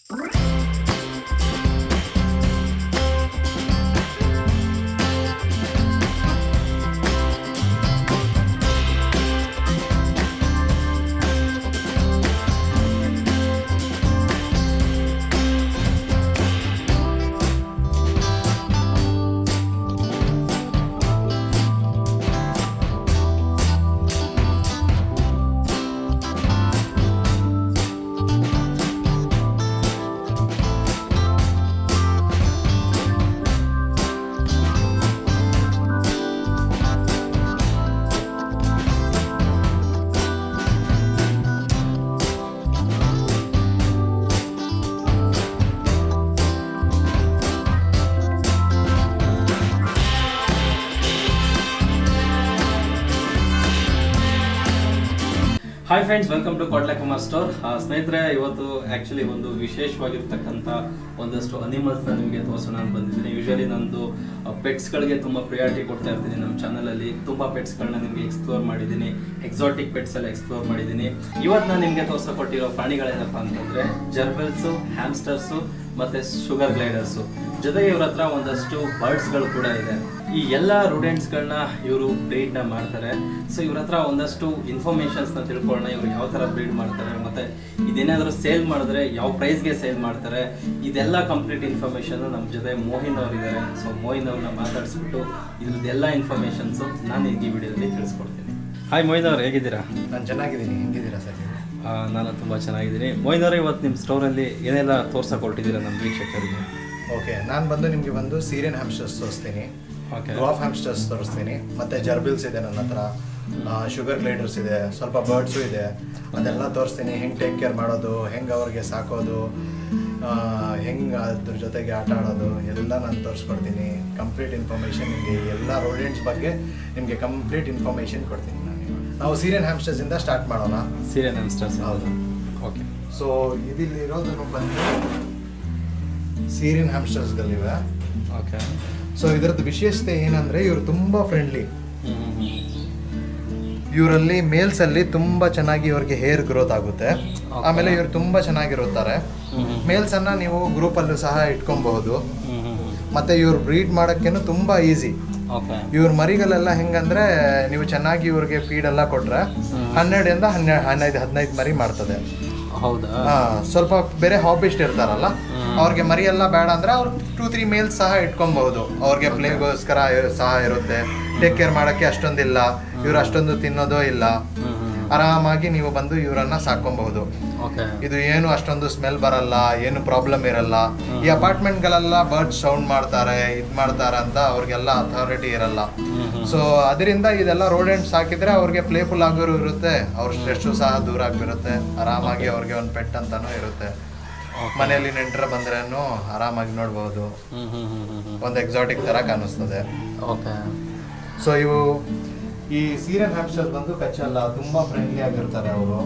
Hi friends welcome to Kotle Kumar store ಸ್ನೇಹಿತರೆ ಇವತ್ತು actually ಒಂದು ವಿಶೇಷವಾಗಿರ್ತಕ್ಕಂಥ ಒಂದಷ್ಟು ಅನಿಮಲ್ಸ್ ನಿಮಗೆ ತೋರಿಸೋಣ ಅಂತ ಬಂದಿದ್ದೀನಿ ಯೂಶಲಿ ನಂದು ಪೆಟ್ಸ್ಗಳಿಗೆ ತುಂಬ ಪ್ರಿಯಾರಿಟಿ ಕೊಡ್ತಾ ಇರ್ತೀನಿ ನಮ್ಮ ಚಾನಲಲ್ಲಿ ತುಂಬ ಪೆಟ್ಸ್ಗಳನ್ನ ನಿಮಗೆ ಎಕ್ಸ್ಪ್ಲೋರ್ ಮಾಡಿದ್ದೀನಿ ಎಕ್ಸಾಟಿಕ್ ಪೆಟ್ಸ್ ಎಲ್ಲ ಎಕ್ಸ್ಪ್ಲೋರ್ ಮಾಡಿದ್ದೀನಿ ಇವತ್ತು ನಾನು ನಿಮಗೆ ತೋರಿಸಕೊಟ್ಟಿರೋ ಪ್ರಾಣಿಗಳೇನಪ್ಪ ಅಂತಂದ್ರೆ ಜರ್ಬೆಲ್ಸು ಹ್ಯಾಮ್ಸ್ಟರ್ಸು ಮತ್ತೆ ಶುಗರ್ ಗ್ಲೈಡರ್ಸು ಜೊತೆಗೆ ಇವ್ರ ಹತ್ರ ಒಂದಷ್ಟು ಬರ್ಡ್ಸ್ಗಳು ಕೂಡ ಇದೆ ಈ ಎಲ್ಲ ರುಡೆಂಟ್ಸ್ಗಳನ್ನ ಇವರು ಬ್ರೀಡ್ನ ಮಾಡ್ತಾರೆ ಸೊ ಇವ್ರ ಹತ್ರ ಒಂದಷ್ಟು ಇನ್ಫಾರ್ಮೇಷನ್ಸ್ನ ತಿಳ್ಕೊಳ್ಳೋಣ ಇವ್ರು ಯಾವ ಥರ ಬ್ರೀಡ್ ಮಾಡ್ತಾರೆ ಮತ್ತೆ ಇದೇನಾದರೂ ಸೇಲ್ ಮಾಡಿದ್ರೆ ಯಾವ ಪ್ರೈಸ್ಗೆ ಸೇಲ್ ಮಾಡ್ತಾರೆ ಇದೆಲ್ಲ ಕಂಪ್ಲೀಟ್ ಇನ್ಫಾರ್ಮೇಷನ್ ನಮ್ಮ ಜೊತೆ ಮೋಹಿನ್ ಅವ್ರು ಇದ್ದಾರೆ ಸೊ ಮೋಹಿನ್ ಅವ್ರನ್ನ ಮಾತಾಡಿಸ್ಬಿಟ್ಟು ಇದ್ರದ್ದೆಲ್ಲ ಇನ್ಫಾರ್ಮೇಷನ್ಸು ನಾನು ಈ ವಿಡಿಯೋದಲ್ಲಿ ತಿಳಿಸ್ಕೊಡ್ತೀನಿ ಹಾಯ್ ಮೋಹಿನ್ ಅವ್ರು ಹೇಗಿದ್ದೀರಾ ನಾನು ಚೆನ್ನಾಗಿದ್ದೀನಿ ಹೆಂಗಿದ್ದೀರಾ ಸರ್ ನೀವು ಆ, ನಾನು ತುಂಬ ಚೆನ್ನಾಗಿದ್ದೀನಿ ಮೋಹಿನ್ ಅವರೇ ಇವತ್ತು ನಿಮ್ಮ ಸ್ಟೋರಲ್ಲಿ ಏನೆಲ್ಲ ತೋರ್ಸಕ್ಕೆ ಹೊರಟಿದ್ದೀರಾ ನಮ್ಮ ವೀಕ್ಷಕರಿಗೆ ಓಕೆ ನಾನು ಬಂದು ನಿಮಗೆ ಬಂದು ಸೀರಿಯನ್ ಹ್ಯಾಮ್ಸ್ಟರ್ಸ್ ತೋರಿಸ್ತೀನಿ ಓಕೆ ಡ್ವಾಫ್ ಹ್ಯಾಮ್ಸ್ಟರ್ಸ್ ತೋರಿಸ್ತೀನಿ ಮತ್ತು ಜರ್ಬಿಲ್ಸ್ ಇದೆ ನನ್ನ ಹತ್ರ ಶುಗರ್ ಗ್ಲೈಡರ್ಸ್ ಇದೆ ಸ್ವಲ್ಪ ಬರ್ಡ್ಸು ಇದೆ ಅದೆಲ್ಲ ತೋರಿಸ್ತೀನಿ ಹೆಂಗೆ ಟೇಕ್ ಕೇರ್ ಮಾಡೋದು ಹೆಂಗೆ ಅವ್ರಿಗೆ ಸಾಕೋದು ಹೆಂಗೆ ಅದ್ರ ಜೊತೆಗೆ ಆಟ ಆಡೋದು ಎಲ್ಲ ನಾನು ತೋರಿಸ್ಕೊಡ್ತೀನಿ ಕಂಪ್ಲೀಟ್ ಇನ್ಫಾರ್ಮೇಷನ್ ನಿಮಗೆ ಎಲ್ಲ ರೋಡೆಂಟ್ಸ್ ಬಗ್ಗೆ ನಿಮಗೆ ಕಂಪ್ಲೀಟ್ ಇನ್ಫಾರ್ಮೇಷನ್ ಕೊಡ್ತೀನಿ ನಾನು ಇವಾಗ. ನಾವು ಸೀರಿಯನ್ ಹ್ಯಾಮ್ಸ್ಟರ್ಸಿಂದ ಸ್ಟಾರ್ಟ್ ಮಾಡೋಣ ಸೀರಿಯಲ್ ಹ್ಯಾಮ್ಸ್ಟರ್ಸ್ ಹೌದು. ಓಕೆ ಸೊ ಇದಿಲ್ಲಿರೋದು ಬಂದು ಸೀರಿಯನ್ ಹ್ಯಾಮ್ಸ್ಟರ್ಸ್ಗಳಿವೆ ಓಕೆ ಸೊ ಇದರದ್ದು ವಿಶೇಷತೆ ಏನಂದ್ರೆ ಇವರು ತುಂಬಾ ಫ್ರೆಂಡ್ಲಿ ಇವರಲ್ಲಿ ಮೇಲ್ಸ್ ಅಲ್ಲಿ ತುಂಬಾ ಚೆನ್ನಾಗಿ ಇವ್ರಿಗೆ ಹೇರ್ ಗ್ರೋತ್ ಆಗುತ್ತೆ ಆಮೇಲೆ ಇವರು ತುಂಬಾ ಚೆನ್ನಾಗಿರುತ್ತಾರೆ ಮೇಲ್ಸ್ ಅನ್ನ ನೀವು ಗ್ರೂಪ್ ಅಲ್ಲೂ ಸಹ ಇಟ್ಕೊಬಹುದು ಮತ್ತೆ ಇವ್ರು ಬ್ರೀಡ್ ಮಾಡಕ್ಕೇನು ತುಂಬಾ ಈಸಿ ಓಕೆ ಇವ್ರ ಮರಿಗಳೆಲ್ಲ ಹೆಂಗಂದ್ರೆ ನೀವು ಚೆನ್ನಾಗಿ ಇವ್ರಿಗೆ ಫೀಡ್ ಎಲ್ಲ ಕೊಟ್ರೆ ಹನ್ನೆರಡರಿಂದ ಹನ್ನೆರಡು ಹದಿನೈದು ಹದಿನೈದು ಮರಿ ಮಾಡ್ತದೆ ಹೌದಾ ಹಾ, ಸ್ವಲ್ಪ ಬೇರೆ ಹಾಬಿಸ್ಟ್ ಇರ್ತಾರಲ್ಲ ಅವ್ರಿಗೆ ಮರಿ ಎಲ್ಲ ಬೇಡ ಅಂದ್ರೆ ಅವ್ರು ಟೂ ತ್ರೀ ಮೇಲ್ಸ್ ಸಹ ಇಟ್ಕೊಬಹುದು ಅವ್ರಿಗೆ ಪ್ಲೇಗೋಸ್ಕರ ಸಹ ಇರುತ್ತೆ ಟೇಕ್ ಕೇರ್ ಮಾಡಕ್ಕೆ ಅಷ್ಟೊಂದಿಲ್ಲ ಇವ್ರು ಅಷ್ಟೊಂದು ತಿನ್ನೋದೋ ಇಲ್ಲ ಆರಾಮಾಗಿ ನೀವು ಬಂದು ಇವರನ್ನ ಸಾಕೊಬಹುದು ಓಕೆ ಇದು ಏನು ಅಷ್ಟೊಂದು ಸ್ಮೆಲ್ ಬರಲ್ಲ ಏನು ಪ್ರಾಬ್ಲಮ್ ಇರಲ್ಲ ಈ ಅಪಾರ್ಟ್ಮೆಂಟ್ಗಳೆಲ್ಲ ಬರ್ಡ್ ಸೌಂಡ್ ಮಾಡ್ತಾರೆ ಇದ್ ಮಾಡ್ತಾರೆ ಅಂತ ಅವ್ರಿಗೆಲ್ಲ ಅಥಾರಿಟಿ ಇರಲ್ಲ ಸೊ ಅದರಿಂದ ಇದೆಲ್ಲ ರೋಡೆಂಟ್ಸ್ ಹಾಕಿದ್ರೆ ಅವ್ರಿಗೆ ಪ್ಲೇಫುಲ್ ಆಗೋರು ಇರುತ್ತೆ ಅವ್ರ ಸ್ಟ್ರೆಸ್ಸು ಸಹ ದೂರ ಆಗಿರುತ್ತೆ ಆರಾಮಾಗಿ ಅವ್ರಿಗೆ ಒಂದು ಪೆಟ್ ಅಂತಾನೂ ಇರುತ್ತೆ ಮನೆಯಲ್ಲಿ ನೆಂಟರ ಬಂದ್ರೇನು ಆರಾಮಾಗಿ ನೋಡ್ಬೋದು ಒಂದು ಎಕ್ಸಾಟಿಕ್ ತರ ಕಾಣಿಸ್ತದೆ ಓಕೆ ಸೊ ಇವು ಈ ಸೀರಿಯನ್ ಹ್ಯಾಮ್ಸ್ಟರ್ಸ್ ಬಂದು ಕಚ್ಚಲ್ಲ ತುಂಬಾ ಫ್ರೆಂಡ್ಲಿ ಆಗಿರ್ತಾರೆ ಅವರು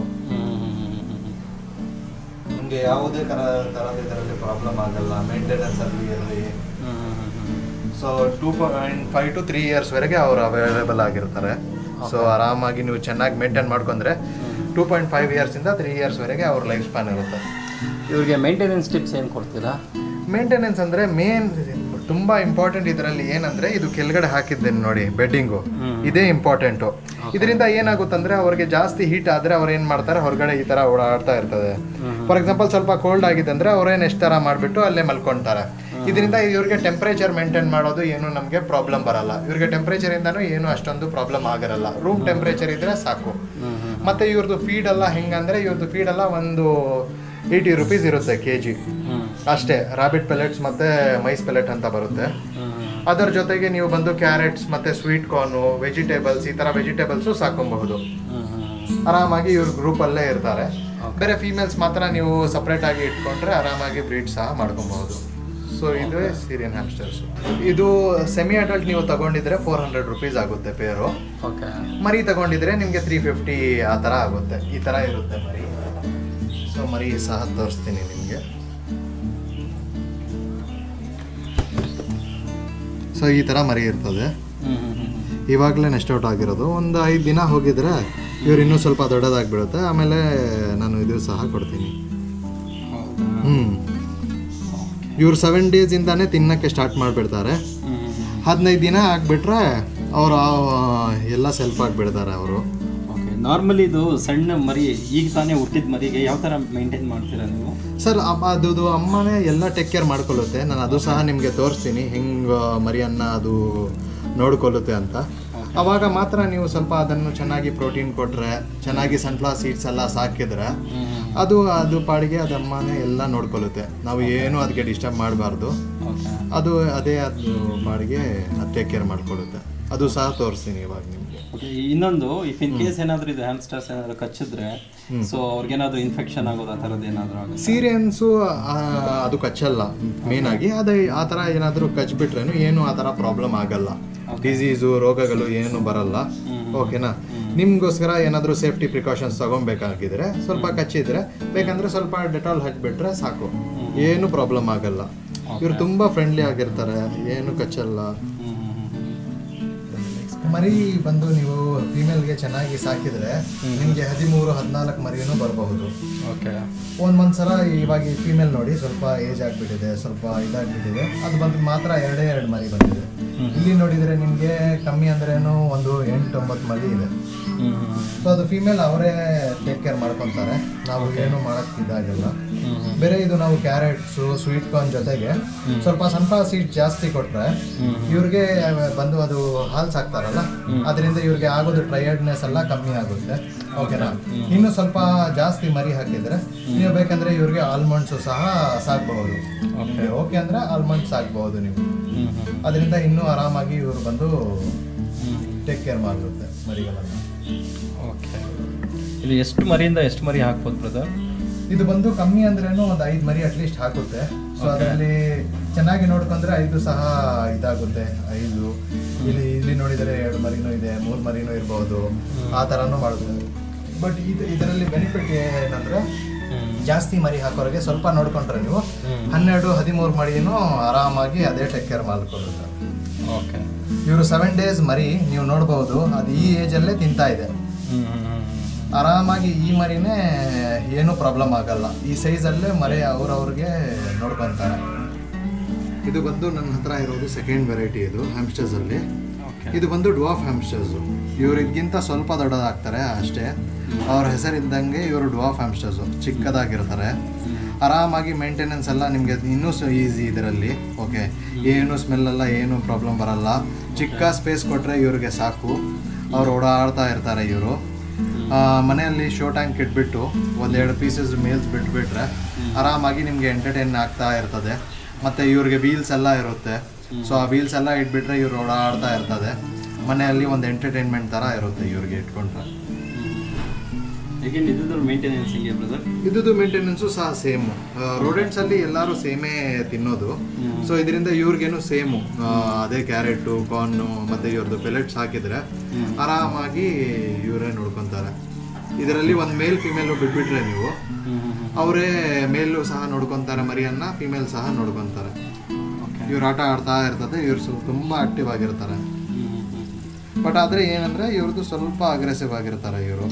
ನಿಮಗೆ ಯಾವುದೇ ತರ ತರದ ಇದರಲ್ಲಿ ಪ್ರಾಬ್ಲಮ್ ಆಗಲ್ಲ ಮೇಂಟೆನೆನ್ಸ್ ಅಲ್ಲಿ ಇರಲಿ so two point five to three years ವರೆಗೆ ಅವರು ಅವೈಲೇಬಲ್ ಆಗಿರ್ತಾರೆ ಸೊ ಆರಾಮಾಗಿ ನೀವು ಚೆನ್ನಾಗಿ ಮೇಂಟೈನ್ ಮಾಡ್ಕೊಂಡ್ರೆ ಟೂ ಪಾಯಿಂಟ್ ಫೈವ್ ಇಯರ್ಸಿಂದ ತ್ರೀ ಇಯರ್ಸ್ ವರೆಗೆ ಅವ್ರ ಲೈಫ್ ಸ್ಪ್ಯಾನ್ ಇರುತ್ತೆ ಇವ್ರಿಗೆ ಮೇಂಟೆನೆನ್ಸ್ ಟಿಪ್ಸ್ ಏನು ಕೊಡ್ತೀರಾ ಮೇಂಟೆನೆನ್ಸ್ ಅಂದರೆ ಮೇನ್ ತುಂಬ ಇಂಪಾರ್ಟೆಂಟ್ ಇದರಲ್ಲಿ ಏನಂದ್ರೆ ಇದು ಕೆಳಗಡೆ ಹಾಕಿದ್ದೇನೆ ನೋಡಿ ಬೆಡ್ಡಿಂಗು ಇದೇ ಇಂಪಾರ್ಟೆಂಟು ಇದರಿಂದ ಏನಾಗುತ್ತಂದ್ರೆ ಅವ್ರಿಗೆ ಜಾಸ್ತಿ ಹೀಟ್ ಆದರೆ ಅವ್ರು ಏನು ಮಾಡ್ತಾರೆ ಹೊರಗಡೆ ಈ ಥರ ಓಡಾಡ್ತಾ ಇರ್ತದೆ ಫಾರ್ ಎಕ್ಸಾಂಪಲ್ ಸ್ವಲ್ಪ ಕೋಲ್ಡ್ ಆಗಿದೆ ಅಂದರೆ ಅವ್ರೇನು ಎಷ್ಟು ಥರ ಮಾಡಿಬಿಟ್ಟು ಅಲ್ಲೇ ಮಲ್ಕೊಳ್ತಾರೆ ಇದರಿಂದ ಇವ್ರಿಗೆ ಟೆಂಪ್ರೇಚರ್ ಮೇಂಟೈನ್ ಮಾಡೋದು ಏನು ನಮಗೆ ಪ್ರಾಬ್ಲಮ್ ಬರಲ್ಲ ಇವ್ರಿಗೆ ಟೆಂಪ್ರೇಚರ್ ಇಂದಾನು ಏನು ಅಷ್ಟೊಂದು ಪ್ರಾಬ್ಲಮ್ ಆಗಿರಲ್ಲ ರೂಮ್ ಟೆಂಪ್ರೇಚರ್ ಇದ್ರೆ ಸಾಕು ಮತ್ತೆ ಇವ್ರದ್ದು ಫೀಡ್ ಎಲ್ಲ ಹೆಂಗಂದ್ರೆ ಇವ್ರದ್ದು ಫೀಡ್ ಎಲ್ಲ ಒಂದು ಏಯ್ಟಿ ರುಪೀಸ್ ಇರುತ್ತೆ ಕೆ ಜಿ ಅಷ್ಟೇ ರಾಬಿಟ್ ಪೆಲೆಟ್ಸ್ ಮತ್ತೆ ಮೈಸ್ ಪೆಲೆಟ್ ಅಂತ ಬರುತ್ತೆ ಅದರ ಜೊತೆಗೆ ನೀವು ಬಂದು ಕ್ಯಾರೆಟ್ಸ್ ಮತ್ತೆ ಸ್ವೀಟ್ ಕಾರ್ನು ವೆಜಿಟೇಬಲ್ಸ್ ಈ ತರ ವೆಜಿಟೇಬಲ್ಸು ಸಾಕೊಬಹುದು ಆರಾಮಾಗಿ ಇವ್ರ ಗ್ರೂಪ್ ಅಲ್ಲೇ ಇರ್ತಾರೆ ಬೇರೆ ಫೀಮೇಲ್ಸ್ ಮಾತ್ರ ನೀವು ಸಪ್ರೇಟ್ ಆಗಿ ಇಟ್ಕೊಂಡ್ರೆ ಆರಾಮಾಗಿ ಬ್ರೀಡ್ ಸಹ ಮಾಡ್ಕೊಬಹುದು ಸೊ ಇದು ಸೀರಿಯನ್ ಹ್ಯಾಮ್ಸ್ಟರ್ಸ್ ಇದು ಸೆಮಿ ಅಡಲ್ಟ್ ನೀವು ತಗೊಂಡಿದ್ರೆ ಫೋರ್ ಹಂಡ್ರೆಡ್ ರುಪೀಸ್ ಆಗುತ್ತೆ ಪೇರು ಓಕೆ ಮರಿ ತಗೊಂಡಿದ್ರೆ ನಿಮಗೆ ತ್ರೀ ಫಿಫ್ಟಿ ಆ ಥರ ಆಗುತ್ತೆ ಈ ಥರ ಇರುತ್ತೆ ಮರಿ ಸೊ ಮರಿ ಸಹ ತೋರಿಸ್ತೀನಿ ನಿಮಗೆ ಸೊ ಈ ಥರ ಮರಿ ಇರ್ತದೆ ಇವಾಗಲೇ ನೆಸ್ಟ್ ಔಟ್ ಆಗಿರೋದು ಒಂದು ಐದು ದಿನ ಹೋಗಿದ್ರೆ ಇವ್ರು ಇನ್ನೂ ಸ್ವಲ್ಪ ದೊಡ್ಡದಾಗ್ಬಿಡುತ್ತೆ ಆಮೇಲೆ ನಾನು ಇದು ಸಹ ಕೊಡ್ತೀನಿ ಹ್ಞೂ ಇವ್ರು ಸೆವೆನ್ ಡೇಸಿಂದಾನೇ ತಿನ್ನಕ್ಕೆ ಸ್ಟಾರ್ಟ್ ಮಾಡಿಬಿಡ್ತಾರೆ ಹದಿನೈದು ದಿನ ಆಗಿಬಿಟ್ರೆ ಅವರು ಎಲ್ಲ ಸೆಲ್ಫ್ ಆಗಿಬಿಡ್ತಾರೆ ಅವರು ಓಕೆ ನಾರ್ಮಲಿ ಇದು ಸಣ್ಣ ಮರಿ ಈಗ ತಾನೇ ಹುಟ್ಟಿದ ಮರಿಗೆ ಯಾವ ಥರ ಮೇಂಟೈನ್ ಮಾಡ್ತೀರಾ ನೀವು ಸರ್ ಅದು ಅದು ಅಮ್ಮನೇ ಎಲ್ಲ ಟೇಕ್ ಕೇರ್ ಮಾಡ್ಕೊಳ್ಳುತ್ತೆ ನಾನು ಅದು ಸಹ ನಿಮಗೆ ತೋರಿಸ್ತೀನಿ ಹೆಂಗೆ ಮರಿಯನ್ನ ಅದು ನೋಡ್ಕೊಳ್ಳುತ್ತೆ ಅಂತ ಅವಾಗ ಮಾತ್ರ ನೀವು ಸ್ವಲ್ಪ ಅದನ್ನು ಚೆನ್ನಾಗಿ ಪ್ರೋಟೀನ್ ಕೊಟ್ಟರೆ ಚೆನ್ನಾಗಿ ಸನ್ಫ್ಲವರ್ ಸೀಡ್ಸ್ ಎಲ್ಲ ಸಾಕಿದ್ರೆ ಅದು ಅದು ಪಾಡಿಗೆ ಅದು ಅಮ್ಮನೇ ಎಲ್ಲ ನೋಡ್ಕೊಳ್ಳುತ್ತೆ ನಾವು ಏನು ಅದಕ್ಕೆ ಡಿಸ್ಟರ್ಬ್ ಮಾಡಬಾರ್ದು ಓಕೆ ಅದು ಅದೇ ಅದು ಪಾಡಿಗೆ ಅದು ಟೇಕ್ ಕೇರ್ ಮಾಡ್ಕೊಳ್ಳುತ್ತೆ ಅದು ಸಹ ತೋರಿಸ್ತೀನಿ ಇವಾಗ ನಿಮಗೆ ಓಕೆ ಇನ್ನೊಂದು ಇಫ್ ಇನ್ ಕೇಸ್ ಏನಾದರೂ ಇದು ಹ್ಯಾಮ್ಸ್ಟರ್ಸ್ ಏನಾದರೂ ಕಚ್ಚಿದ್ರೆ ಸೊ ಅವ್ರಿಗೇನಾದರೂ ಇನ್ಫೆಕ್ಷನ್ ಆಗೋದು ಆ ಥರದ್ದು ಏನಾದರೂ ಆಗುತ್ತೆ ಸೀರಿಯನ್ಸು ಅದು ಕಚ್ಚಲ್ಲ ಮೇನ್ ಆಗಿ ಅದೇ ಆ ಥರ ಏನಾದರೂ ಕಚ್ಬಿಟ್ರೇನು ಏನು ಆ ಥರ ಪ್ರಾಬ್ಲಮ್ ಆಗಲ್ಲ ಡಿಸೀಸು ರೋಗಗಳು ಏನು ಬರಲ್ಲ ಓಕೆನಾ ನಿಮ್ಗೋಸ್ಕರ ಏನಾದರೂ ಸೇಫ್ಟಿ ಪ್ರಿಕಾಷನ್ಸ್ ತಗೊಬೇಕಾಗಿದ್ರೆ ಸ್ವಲ್ಪ ಕಚ್ಚಿದ್ರೆ ಬೇಕಂದ್ರೆ ಸ್ವಲ್ಪ ಡೆಟಾಲ್ ಹಚ್ಬಿಟ್ರೆ ಸಾಕು ಏನು ಪ್ರಾಬ್ಲಮ್ ಆಗಲ್ಲ ಇವ್ರು ತುಂಬಾ ಫ್ರೆಂಡ್ಲಿ ಆಗಿರ್ತಾರೆ ಏನು ಕಚ್ಚಲ್ಲ ಮರಿ ಬಂದು ನೀವು ಫೀಮೇಲ್ಗೆ ಚೆನ್ನಾಗಿ ಸಾಕಿದ್ರೆ ನಿಮಗೆ ಹದಿಮೂರು ಹದಿನಾಲ್ಕು ಮರಿನೂ ಬರಬಹುದು ಓಕೆ ಒಂದ್ ಒಂದ್ಸಲ ಇವಾಗ ಈ ಫೀಮೇಲ್ ನೋಡಿ ಸ್ವಲ್ಪ ಏಜ್ ಆಗ್ಬಿಟ್ಟಿದೆ ಸ್ವಲ್ಪ ಇದಾಗ್ಬಿಟ್ಟಿದೆ ಅದು ಬಂದು ಮಾತ್ರ ಎರಡೇ ಎರಡು ಮರಿ ಬಂದಿದೆ ಇಲ್ಲಿ ನೋಡಿದ್ರೆ ನಿಮ್ಗೆ ಕಮ್ಮಿ ಅಂದ್ರೇನು ಒಂದು ಎಂಟು ಒಂಬತ್ತು ಮರಿ ಇದೆ ಸೊ ಅದು ಫೀಮೇಲ್ ಅವರೇ ಟೇಕ್ ಕೇರ್ ಮಾಡ್ಕೊಂತಾರೆ ನಾವು ಏನು ಮಾಡಕ್ ಇದಾಗಿಲ್ಲ ಬೇರೆ ಇದು ನಾವು ಕ್ಯಾರೆಟ್ಸು ಸ್ವೀಟ್ ಕಾರ್ನ್ ಜೊತೆಗೆ ಸ್ವಲ್ಪ ಸನ್ಫ್ಲವರ್ ಸೀಡ್ ಜಾಸ್ತಿ ಕೊಟ್ರೆ ಇವ್ರಿಗೆ ಬಂದು ಅದು ಹಾಲು ಸಾಕ್ತಾರಲ್ಲ ಅದರಿಂದ ಇವ್ರಿಗೆ ಆಗೋದು ಟಯರ್ಡ್ನೆಸ್ ಎಲ್ಲ ಕಮ್ಮಿ ಆಗುತ್ತೆ ಓಕೆನಾ ಇನ್ನು ಸ್ವಲ್ಪ ಜಾಸ್ತಿ ಮರಿ ಹಾಕಿದ್ರೆ ನೀವು ಬೇಕಂದ್ರೆ ಇವ್ರಿಗೆ ಆಲ್ಮಂಡ್ಸು ಸಹ ಸಾಕ್ಬಹುದು ಓಕೆ ಅಂದ್ರೆ ಆಲ್ಮಂಡ್ ಸಾಕ್ಬಹುದು ನೀವು ಅದರಿಂದ ಇನ್ನೂ ಆರಾಮಾಗಿ ಇವರು ಬಂದು ಟೇಕ್ ಕೇರ್ ಮಾಡುತ್ತೆ ಮರಿಗಳನ್ನು ಓಕೆ ಇದು ಎಷ್ಟು ಮರಿಯಿಂದ ಎಷ್ಟು ಮರಿ ಹಾಕ್ಬೋದು ಬ್ರದರ್ ಇದು ಬಂದು ಕಮ್ಮಿ ಅಂದ್ರೇನು ಒಂದು ಐದು ಮರಿ ಅಟ್ಲೀಸ್ಟ್ ಹಾಕುತ್ತೆ ಸೊ ಅದರಲ್ಲಿ ಚೆನ್ನಾಗಿ ನೋಡ್ಕೊಂಡ್ರೆ ಐದು ಸಹ ಇದಾಗುತ್ತೆ ಐದು ಇಲ್ಲಿ ಇಲ್ಲಿ ನೋಡಿದರೆ ಎರಡು ಮರಿನೂ ಇದೆ ಮೂರು ಮರಿನೂ ಇರಬಹುದು ಆ ಥರನೂ ಮಾಡುತ್ತೆ ಬಟ್ ಇದು ಇದರಲ್ಲಿ ಬೆನಿಫಿಟ್ ಏನಂದ್ರೆ ಜಾಸ್ತಿ ಮರಿ ಹಾಕೋರಿಗೆ ಸ್ವಲ್ಪ ನೋಡ್ಕೊಂಡ್ರೆ ನೀವು ಹನ್ನೆರಡು ಹದಿಮೂರು ಮರಿನೂ ಆರಾಮಾಗಿ ಅದೇ ಟೇಕ್ ಕೇರ್ ಮಾಡ್ಕೊಳ್ಳುತ್ತೆ ಓಕೆ ಇವರು ಸೆವೆನ್ ಡೇಸ್ ಮರಿ ನೀವು ನೋಡ್ಬೋದು ಅದು ಈ ಏಜಲ್ಲೇ ತಿಂತಾ ಇದೆ ಆರಾಮಾಗಿ ಈ ಮರಿನೇ ಏನೂ ಪ್ರಾಬ್ಲಮ್ ಆಗಲ್ಲ ಈ ಸೈಜಲ್ಲೇ ಮರಿ ಅವ್ರವ್ರಿಗೆ ನೋಡ್ಕೊತಾರೆ ಇದು ಬಂದು ನನ್ನ ಹತ್ರ ಇರೋದು ಸೆಕೆಂಡ್ ವೆರೈಟಿ ಇದು ಹ್ಯಾಮ್ಸ್ಟರ್ಸ್ ಅಲ್ಲಿ ಓಕೆ ಇದು ಬಂದು ಡ್ವಾಫ್ ಹ್ಯಾಮ್ಸ್ಟರ್ಸು ಇವ್ರಿಗಿಂತ ಸ್ವಲ್ಪ ದೊಡ್ಡದಾಗ್ತಾರೆ ಅಷ್ಟೇ ಅವ್ರ ಹೆಸರಿದ್ದಂಗೆ ಇವರು ಡ್ವಾಫ್ ಹ್ಯಾಮ್ಸ್ಟರ್ಸು ಚಿಕ್ಕದಾಗಿರ್ತಾರೆ ಆರಾಮಾಗಿ ಮೇಂಟೆನೆನ್ಸ್ ಎಲ್ಲ ನಿಮಗೆ ಇನ್ನೂ ಈಸಿ ಇದರಲ್ಲಿ ಓಕೆ ಏನು ಸ್ಮೆಲ್ ಎಲ್ಲ ಏನು ಪ್ರಾಬ್ಲಮ್ ಬರಲ್ಲ ಚಿಕ್ಕ ಸ್ಪೇಸ್ ಕೊಟ್ಟರೆ ಇವ್ರಿಗೆ ಸಾಕು ಅವ್ರು ಓಡಾಡ್ತಾ ಇರ್ತಾರೆ ಇವರು ಮನೆಯಲ್ಲಿ ಶೋ ಟ್ಯಾಂಕ್ ಇಟ್ಬಿಟ್ಟು ಒಂದೆರಡು ಪೀಸಸ್ ಮೇಲ್ಸ್ ಬಿಟ್ಬಿಟ್ರೆ ಆರಾಮಾಗಿ ನಿಮಗೆ ಎಂಟರ್ಟೈನ್ ಆಗ್ತಾ ಇರ್ತದೆ ಮತ್ತು ಇವ್ರಿಗೆ ವೀಲ್ಸ್ ಎಲ್ಲ ಇರುತ್ತೆ ಸೊ ಆ ವೀಲ್ಸ್ ಎಲ್ಲ ಇಟ್ಬಿಟ್ರೆ ಇವ್ರು ಓಡಾಡ್ತಾ ಇರ್ತದೆ ಮನೆಯಲ್ಲಿ ಒಂದು ಎಂಟರ್ಟೈನ್ಮೆಂಟ್ ಥರ ಇರುತ್ತೆ ಇವ್ರಿಗೆ ಇಟ್ಕೊಂಡ್ರೆ ಈಗಿನ ಇದ್ರ ಮೇಂಟೆನೆನ್ಸ್ ಹಿಂಗೆ ಬ್ರದರ್ ಇದ್ದು ಮೇಂಟೆನೆನ್ಸು ಸಹ ಸೇಮು ರೋಡೆಂಟ್ಸ್ ಅಲ್ಲಿ ಎಲ್ಲರೂ ಸೇಮೇ ತಿನ್ನೋದು ಸೊ ಇದರಿಂದ ಇವ್ರಿಗೇನು ಸೇಮು ಅದೇ ಕ್ಯಾರೆಟು ಕಾರ್ನು ಮತ್ತೆ ಇವ್ರದ್ದು ಪೆಲೆಟ್ಸ್ ಹಾಕಿದ್ರೆ ಆರಾಮಾಗಿ ಇವರೇ ನೋಡ್ಕೊಂತಾರೆ ಇದರಲ್ಲಿ ಒಂದು ಮೇಲ್ ಫಿಮೇಲು ಬಿಟ್ಬಿಟ್ರೆ ನೀವು ಅವರೇ ಮೇಲು ಸಹ ನೋಡ್ಕೊಂತಾರೆ ಮರಿಯನ್ನ ಫಿಮೇಲ್ ಸಹ ನೋಡ್ಕೊಂತಾರೆ ಓಕೆ ಇವ್ರು ಆಟ ಆಡ್ತಾ ಇರ್ತದೆ ಇವ್ರು ಸ್ವಲ್ಪ ತುಂಬಾ ಆಕ್ಟಿವ್ ಆಗಿರ್ತಾರೆ ಬಟ್ ಆದ್ರೆ ಏನಂದ್ರೆ ಇವ್ರದ್ದು ಸ್ವಲ್ಪ ಅಗ್ರೆಸಿವ್ ಆಗಿರ್ತಾರೆ ಇವರು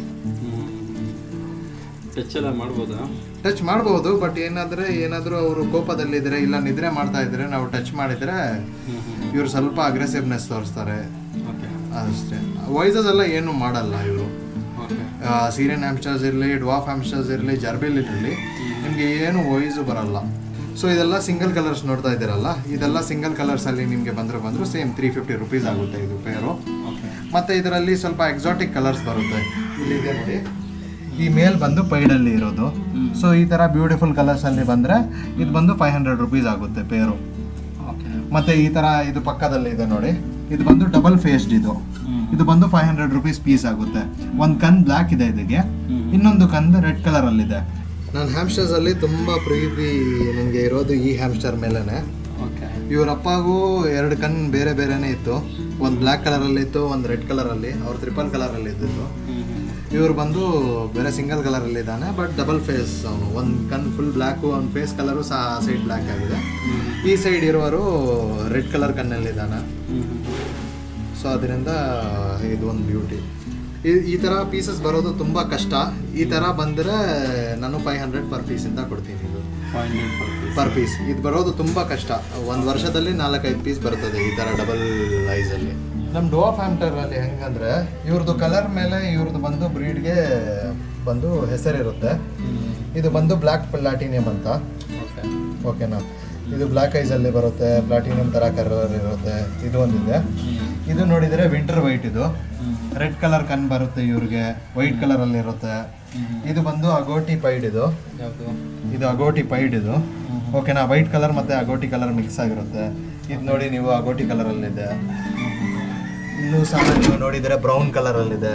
ಟಚ್ ಎಲ್ಲ ಮಾಡ್ಬೋದಾ ಟಚ್ ಮಾಡ್ಬೋದು ಬಟ್ ಏನಾದ್ರೆ ಏನಾದರೂ ಅವರು ಕೋಪದಲ್ಲಿದ್ರೆ ಇಲ್ಲ ನಿದ್ರೆ ಮಾಡ್ತಾ ಇದ್ರೆ ನಾವು ಟಚ್ ಮಾಡಿದ್ರೆ ಇವರು ಸ್ವಲ್ಪ ಅಗ್ರೆಸಿವ್ನೆಸ್ ತೋರಿಸ್ತಾರೆ ಓಕೆ ಅಷ್ಟೇ ವಾಯ್ಸಸ್ ಎಲ್ಲ ಏನು ಮಾಡಲ್ಲ ಇವರು ಓಕೆ ಸೀರಿಯನ್ ಹ್ಯಾಮ್ಸ್ಟರ್ಸ್ ಇರಲಿ ಡ್ವಾಫ್ ಹ್ಯಾಮ್ಸ್ಟರ್ಸ್ ಇರಲಿ ಜರ್ಬಿಲ್ ಇರಲಿ ನಿಮಗೆ ಏನು ವಾಯ್ಸು ಬರಲ್ಲ ಸೊ ಇದೆಲ್ಲ ಸಿಂಗಲ್ ಕಲರ್ಸ್ ನೋಡ್ತಾ ಇದ್ದೀರಲ್ಲ ಇದೆಲ್ಲ ಸಿಂಗಲ್ ಕಲರ್ಸಲ್ಲಿ ನಿಮಗೆ ಬಂದರೂ ಬಂದರೂ ಸೇಮ್ ತ್ರೀ ಫಿಫ್ಟಿ ರುಪೀಸ್ ಆಗುತ್ತೆ ಇದು ಪೇರು ಓಕೆ ಮತ್ತು ಇದರಲ್ಲಿ ಸ್ವಲ್ಪ ಎಕ್ಸಾಟಿಕ್ ಕಲರ್ಸ್ ಬರುತ್ತೆ ಇಲ್ಲಿ ಇದೆ ನೋಡಿ ಈ ಮೇಲ್ ಬಂದು ಪೈಡಲ್ಲಿ ಇರೋದು ಸೊ ಈ ಥರ ಬ್ಯೂಟಿಫುಲ್ ಕಲರ್ಸಲ್ಲಿ ಬಂದರೆ ಇದು ಬಂದು ಫೈವ್ ಹಂಡ್ರೆಡ್ ರುಪೀಸ್ ಆಗುತ್ತೆ ಪೇರು ಓಕೆ ಮತ್ತು ಈ ಥರ ಇದು ಪಕ್ಕದಲ್ಲಿ ಇದೆ ನೋಡಿ ಇದು ಬಂದು ಡಬಲ್ ಫೇಸ್ಡ್ ಇದು ಇದು ಬಂದು ಫೈವ್ ಹಂಡ್ರೆಡ್ ರುಪೀಸ್ ಪೀಸ್ ಆಗುತ್ತೆ ಒಂದು ಕನ್ ಬ್ಲ್ಯಾಕ್ ಇದೆ ಇದಕ್ಕೆ ಇನ್ನೊಂದು ಕಂದು ರೆಡ್ ಕಲರಲ್ಲಿದೆ ನನ್ನ ಹ್ಯಾಮ್ಸ್ಟರ್ಸಲ್ಲಿ ತುಂಬ ಪ್ರೀತಿ ನನಗೆ ಇರೋದು ಈ ಹ್ಯಾಮ್ಸ್ಟರ್ ಮೇಲೇ ಓಕೆ ಇವ್ರ ಅಪ್ಪಗೂ ಎರಡು ಕಣ್ ಬೇರೆ ಬೇರೆನೇ ಇತ್ತು ಒಂದು ಬ್ಲ್ಯಾಕ್ ಕಲರಲ್ಲಿ ಇತ್ತು ಒಂದು ರೆಡ್ ಕಲರಲ್ಲಿ ಅವ್ರು ತ್ರಿಪಲ್ ಕಲರಲ್ಲಿ ಇದ್ದಿದ್ದು ಇವ್ರು ಬಂದು ಬೇರೆ ಸಿಂಗಲ್ ಕಲರಲ್ಲಿ ಇದ್ದಾನೆ ಬಟ್ ಡಬಲ್ ಫೇಸ್ ಅವನು ಒಂದು ಕಣ್ ಫುಲ್ ಬ್ಲ್ಯಾಕು ಒಂದು ಫೇಸ್ ಕಲರು ಸಹ ಸೈಡ್ ಬ್ಲ್ಯಾಕ್ ಆಗಿದೆ ಈ ಸೈಡ್ ಇರುವರು ರೆಡ್ ಕಲರ್ ಕಣ್ಣಲ್ಲಿದ್ದಾನೆ ಸೊ ಅದರಿಂದ ಇದು ಒಂದು ಬ್ಯೂಟಿ ಈ ಈ ಥರ ಪೀಸಸ್ ಬರೋದು ತುಂಬ ಕಷ್ಟ ಈ ಥರ ಬಂದರೆ ನಾನು ಫೈವ್ ಹಂಡ್ರೆಡ್ ಪರ್ ಪೀಸಿಂದ ಕೊಡ್ತೀನಿ ಇದು five hundred per piece per piece ಇದು ಬರೋದು ತುಂಬ ಕಷ್ಟ ಒಂದು ವರ್ಷದಲ್ಲಿ ನಾಲ್ಕೈದು ಪೀಸ್ ಬರ್ತದೆ ಈ ಥರ ಡಬಲ್ ಐಸಲ್ಲಿ ನಮ್ಮ ಡೋವಾ ಫ್ಯಾಮ್ಟರಲ್ಲಿ ಹೆಂಗಂದ್ರೆ ಇವ್ರದ್ದು ಕಲರ್ ಮೇಲೆ ಇವ್ರದ್ದು ಬಂದು ಬ್ರೀಡ್ಗೆ ಬಂದು ಹೆಸರಿರುತ್ತೆ ಇದು ಬಂದು ಬ್ಲ್ಯಾಕ್ ಪ್ಲಾಟಿನಿಯಂ ಅಂತ ಓಕೆ ಓಕೆನಾ ಇದು ಬ್ಲ್ಯಾಕ್ ಐಸಲ್ಲಿ ಬರುತ್ತೆ ಪ್ಲಾಟಿನಿಯಂ ಥರ ಕಲರ್ ಇರುತ್ತೆ ಇದು ಒಂದಿದೆ ಇದು ನೋಡಿದರೆ ವಿಂಟರ್ ವೈಟ್ ಇದು ರೆಡ್ ಕಲರ್ ಕಣ್ ಬರುತ್ತೆ ಇವ್ರಿಗೆ ವೈಟ್ ಕಲರಲ್ಲಿ ಇರುತ್ತೆ ಇದು ಬಂದು ಅಗೋಟಿ ಪೈಡ್ ಇದು ಯಾವುದು ಇದು ಅಗೋಟಿ ಪೈಡ್ ಇದು ಓಕೆನಾ ವೈಟ್ ಕಲರ್ ಮತ್ತೆ ಅಗೋಟಿ ಕಲರ್ ಮಿಕ್ಸ್ ಆಗಿರುತ್ತೆ ಇದು ನೋಡಿ ನೀವು ಅಗೋಟಿ ಕಲರಲ್ಲಿದೆ ಇಲ್ಲೂ ಸಹ ನೀವು ನೋಡಿದರೆ ಬ್ರೌನ್ ಕಲರಲ್ಲಿದೆ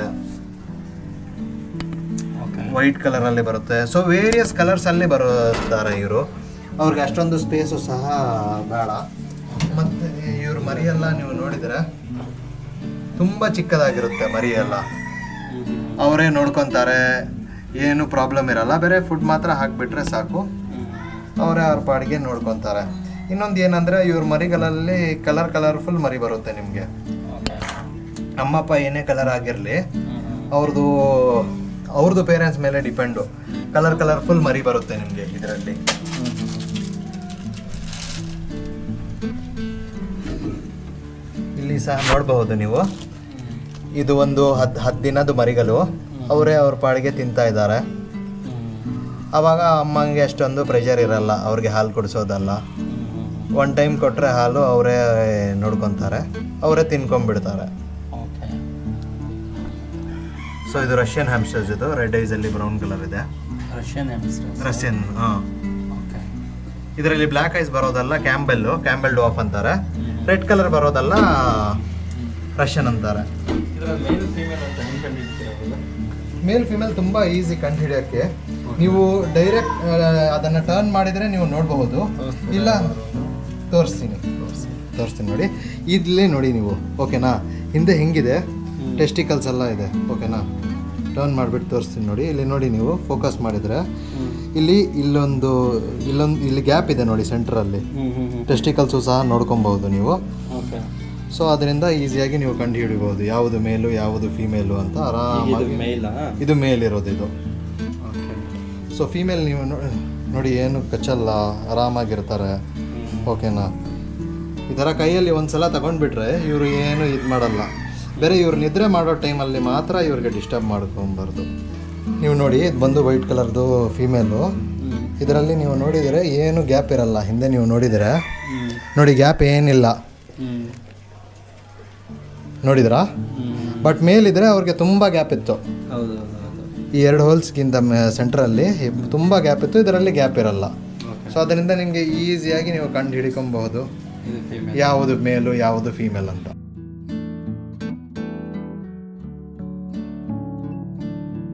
ಓಕೆ ವೈಟ್ ಕಲರಲ್ಲಿ ಬರುತ್ತೆ ಸೊ ವೇರಿಯಸ್ ಕಲರ್ಸಲ್ಲಿ ಬರುತ್ತಾರೆ ಇವರು ಅವ್ರಿಗೆ ಅಷ್ಟೊಂದು ಸ್ಪೇಸು ಸಹ ಬೇಡ ಮತ್ತು ಇವ್ರ ಮರಿಯೆಲ್ಲ ನೀವು ನೋಡಿದರೆ ತುಂಬ ಚಿಕ್ಕದಾಗಿರುತ್ತೆ ಮರಿಯೆಲ್ಲ ಅವರೇ ನೋಡ್ಕೊತಾರೆ ಏನು ಪ್ರಾಬ್ಲಮ್ ಇರಲ್ಲ ಬೇರೆ ಫುಡ್ ಮಾತ್ರ ಹಾಕಿಬಿಟ್ರೆ ಸಾಕು ಅವರೇ ಅವ್ರ ಪಾಡಿಗೆ ನೋಡ್ಕೊತಾರೆ ಇನ್ನೊಂದು ಏನಂದರೆ ಇವ್ರ ಮರಿಗಳಲ್ಲಿ ಕಲರ್ ಕಲರ್ಫುಲ್ ಮರಿ ಬರುತ್ತೆ ನಿಮಗೆ ಓಕೆ ನಮ್ಮಪ್ಪ ಏನೇ ಕಲರ್ ಆಗಿರಲಿ ಅವ್ರದ್ದು ಅವ್ರದ್ದು ಪೇರೆಂಟ್ಸ್ ಮೇಲೆ ಡಿಪೆಂಡು ಕಲರ್ ಕಲರ್ಫುಲ್ ಮರಿ ಬರುತ್ತೆ ನಿಮಗೆ ಇದರಲ್ಲಿ ಇಲ್ಲಿ ಸಹ ನೋಡಬಹುದು ನೀವು ಇದು ಒಂದು ಹದ್ ಹತ್ತು ದಿನದ ಮರಿಗಳು ಅವರೇ ಅವ್ರ ಪಾಡಿಗೆ ತಿಂತಾ ಇದ್ದಾರೆ ಅವಾಗ ಅಮ್ಮಂಗೆ ಅಷ್ಟೊಂದು ಪ್ರೆಷರ್ ಇರಲ್ಲ ಅವ್ರಿಗೆ ಹಾಲು ಕುಡಿಸೋದಲ್ಲ ಒನ್ ಟೈಮ್ ಕೊಟ್ಟರೆ ಹಾಲು ಅವರೇ ನೋಡ್ಕೊತಾರೆ ಅವರೇ ತಿನ್ಕೊಂಡ್ಬಿಡ್ತಾರೆ ಓಕೆ ಸೊ ಇದು ರಷ್ಯನ್ ಹ್ಯಾಮ್ಸ್ಟರ್ಸ್ ಇದು ರೆಡ್ ಐಸಲ್ಲಿ ಬ್ರೌನ್ ಕಲರ್ ಇದೆ ರಷ್ಯನ್ ಎಮ್ಸ್ಟರ್ಸ್ ರಷ್ಯನ್ ಹಾಂ ಓಕೆ ಇದರಲ್ಲಿ ಬ್ಲ್ಯಾಕ್ ಐಸ್ ಬರೋದಲ್ಲ ಕ್ಯಾಂಬೆಲ್ಲು ಕ್ಯಾಂಬೆಲ್ ಡಾಫ್ ಅಂತಾರೆ ರೆಡ್ ಕಲರ್ ಬರೋದಲ್ಲ ರಷ್ಯನ್ ಅಂತಾರೆ ಇದರಲ್ಲಿ ಮೇಲ್ ಫೀಮೇಲ್ ಅಂತ ಹೆಂಗೆ ಕಂಡುಹಿಡ್ತೀರಾ ಮೇಲ್ ಫಿಮೇಲ್ ತುಂಬ ಈಸಿ ಕಂಡು ಹಿಡಿಯೋಕ್ಕೆ ನೀವು ಡೈರೆಕ್ಟ್ ಅದನ್ನು ಟರ್ನ್ ಮಾಡಿದರೆ ನೀವು ನೋಡಬಹುದು ತೋರಿಸ್ತೀರಾ? ಇಲ್ಲ ತೋರಿಸ್ತೀನಿ ತೋರಿಸ್ತೀನಿ ನೋಡಿ ಇಲ್ಲಿ ನೋಡಿ ನೀವು ಓಕೆನಾ ಹಿಂದೆ ಹೆಂಗಿದೆ ಟೆಸ್ಟಿಕಲ್ಸ್ ಎಲ್ಲ ಇದೆ ಓಕೆನಾ ಟರ್ನ್ ಮಾಡಿಬಿಟ್ಟು ತೋರಿಸ್ತೀನಿ ನೋಡಿ ಇಲ್ಲಿ ನೋಡಿ ನೀವು ಫೋಕಸ್ ಮಾಡಿದರೆ ಇಲ್ಲಿ ಇಲ್ಲೊಂದು ಇಲ್ಲೊಂದು ಇಲ್ಲಿ ಗ್ಯಾಪ್ ಇದೆ ನೋಡಿ ಸೆಂಟ್ರಲ್ಲಿ ಹ್ಞೂ ಹ್ಞೂ ಹ್ಞೂ ಟೆಸ್ಟಿಕಲ್ಸು ಸಹ ನೋಡ್ಕೊಬಹುದು ನೀವು ಓಕೆ ಸೊ ಅದರಿಂದ ಈಸಿಯಾಗಿ ನೀವು ಕಂಡು ಹಿಡಿಬೋದು ಯಾವುದು ಮೇಲು ಯಾವುದು ಫೀಮೇಲು ಅಂತ ಇದು ಆರಾಮಾಗಿ ಮೇಲಾ ಇದು ಮೇಲ್ ಇರೋದು ಇದು ಓಕೆ ಸೊ ಫೀಮೇಲ್ ನೀವು ನೋ- ನೋಡಿ ಏನು ಕಚ್ಚಲ್ಲ ಆರಾಮಾಗಿರ್ತಾರೆ ಓಕೆನಾ ಈ ಥರ ಕೈಯಲ್ಲಿ ಒಂದು ಸಲ ತಗೊಂಡ್ಬಿಟ್ರೆ ಇವರು ಏನು ಇದು ಮಾಡಲ್ಲ ಬೇರೆ ಇವ್ರು ನಿದ್ರೆ ಮಾಡೋ ಟೈಮಲ್ಲಿ ಮಾತ್ರ ಇವ್ರಿಗೆ ಡಿಸ್ಟರ್ಬ್ ಮಾಡ್ಕೊಬಾರ್ದು ನೀವು ನೋಡಿ ಇದು ಬಂದು ವೈಟ್ ಕಲರ್ದು ಫೀಮೇಲು ಇದರಲ್ಲಿ ನೀವು ನೋಡಿದರೆ ಏನು ಗ್ಯಾಪ್ ಇರಲ್ಲ ಹಿಂದೆ ನೀವು ನೋಡಿದರೆ ಹ್ಞೂ ನೋಡಿ ಗ್ಯಾಪ್ ಏನಿಲ್ಲ ಹ್ಞೂ ನೋಡಿದ್ರಾ ಹ್ಞೂ ಬಟ್ ಮೇಲಿದ್ರೆ ಅವ್ರಿಗೆ ತುಂಬ ಗ್ಯಾಪ್ ಇತ್ತು ಹೌದು ಹೌದು ಹೌದು ಈ ಎರಡು ಹೋಲ್ಸ್ಗಿಂತ ಸೆಂಟ್ರಲ್ಲಿ ತುಂಬ ಗ್ಯಾಪ್ ಇತ್ತು ಇದರಲ್ಲಿ ಗ್ಯಾಪ್ ಇರಲ್ಲ ಓಕೆ ಸೊ ಅದರಿಂದ ನಿಮಗೆ ಈಸಿಯಾಗಿ ನೀವು ಕಂಡು ಹಿಡ್ಕೊಬಹುದು ಇದು ಫೀಮೇಲ್ ಯಾವುದು ಮೇಲು ಯಾವುದು ಫೀಮೇಲ್ ಅಂತ